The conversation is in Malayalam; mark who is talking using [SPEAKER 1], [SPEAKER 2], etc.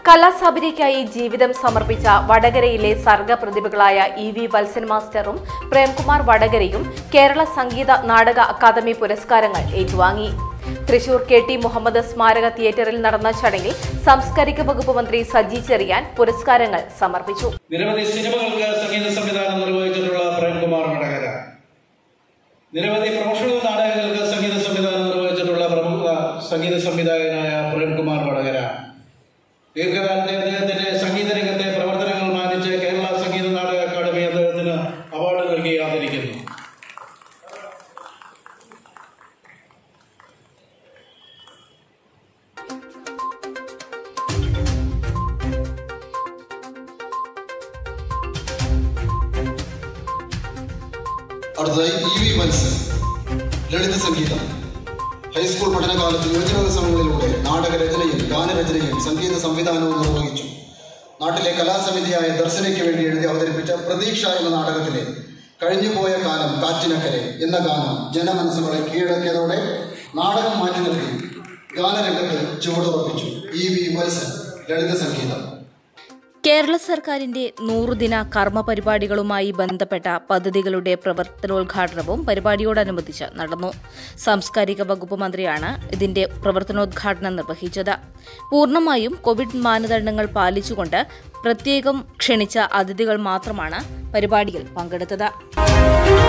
[SPEAKER 1] കലാസബരിക്കായി ജീവിതം സമർപ്പിച്ച വടകരയിലെ സർഗ പ്രതിഭകളായ ഇ വി വത്സൻ മാസ്റ്ററും പ്രേംകുമാർ വടകരയും കേരള സംഗീത നാടക അക്കാദമി പുരസ്കാരങ്ങൾ ഏറ്റുവാങ്ങി തൃശൂർ കെ ടി മുഹമ്മദ് സ്മാരക തിയേറ്ററിൽ നടന്ന ചടങ്ങിൽ സാംസ്കാരിക വകുപ്പ് മന്ത്രി സജി ചെറിയാൻ പുരസ്കാരങ്ങൾ സമർപ്പിച്ചു
[SPEAKER 2] നിരവധി സിനിമകൾക്ക് സംഗീത സംവിധാനം നിർവഹിച്ചിട്ടുള്ള പ്രേംകുമാർ വടകര നിരവധി പ്രൊഫഷണൽ നാടകങ്ങൾക്ക് സംഗീത സംവിധാനം നിർവഹിച്ചിട്ടുള്ള പ്രമുഖ സംഗീത സംവിധായകനായ പ്രേംകുമാർ വടകര ദീർഘകാലത്തെ അദ്ദേഹത്തിന്റെ സംഗീത രംഗത്തെ പ്രവർത്തനങ്ങൾ മാനിച്ച് കേരള സംഗീത നാടക അക്കാദമി അദ്ദേഹത്തിന് അവാർഡ് നൽകി ആദരിക്കുന്നു
[SPEAKER 3] അടുത്തതായി ഇ വി വത്സൻ ലളിത സംഗീതം ഹൈസ്കൂൾ പഠനകാലത്ത് യുവജനോത്സവങ്ങളിലൂടെ നാടകരചനയും ഗാനരചനയും സംഗീത സംവിധാനവും നിർവഹിച്ചു നാട്ടിലെ കലാസമിതിയായ ദർശനയ്ക്ക് വേണ്ടി എഴുതി അവതരിപ്പിച്ച പ്രതീക്ഷ എന്ന നാടകത്തിലെ കഴിഞ്ഞുപോയ കാലം കാറ്റിനക്കരെ എന്ന ഗാനം ജനമനസ്സുകളെ കീഴടക്കിയതോടെ നാടകം മാറ്റി നിർത്തി ഗാനരംഗത്ത് ചുവടുറപ്പിച്ചു ഇ വി വത്സൻ ലളിത സംഗീതം
[SPEAKER 1] കേരള സർക്കാരിന്റെ നൂറുദിന കർമ്മ പരിപാടികളുമായി ബന്ധപ്പെട്ട പദ്ധതികളുടെ പ്രവർത്തനോദ്ഘാടനവും പരിപാടിയോടനുബന്ധിച്ച് നടന്നു സാംസ്കാരിക വകുപ്പ് മന്ത്രിയാണ് ഇതിന്റെ പ്രവർത്തനോദ്ഘാടനം നിർവഹിച്ചത് പൂർണ്ണമായും കോവിഡ് മാനദണ്ഡങ്ങൾ പാലിച്ചുകൊണ്ട് പ്രത്യേകം ക്ഷണിച്ച അതിഥികൾ മാത്രമാണ് പരിപാടിയിൽ പങ്കെടുത്തത്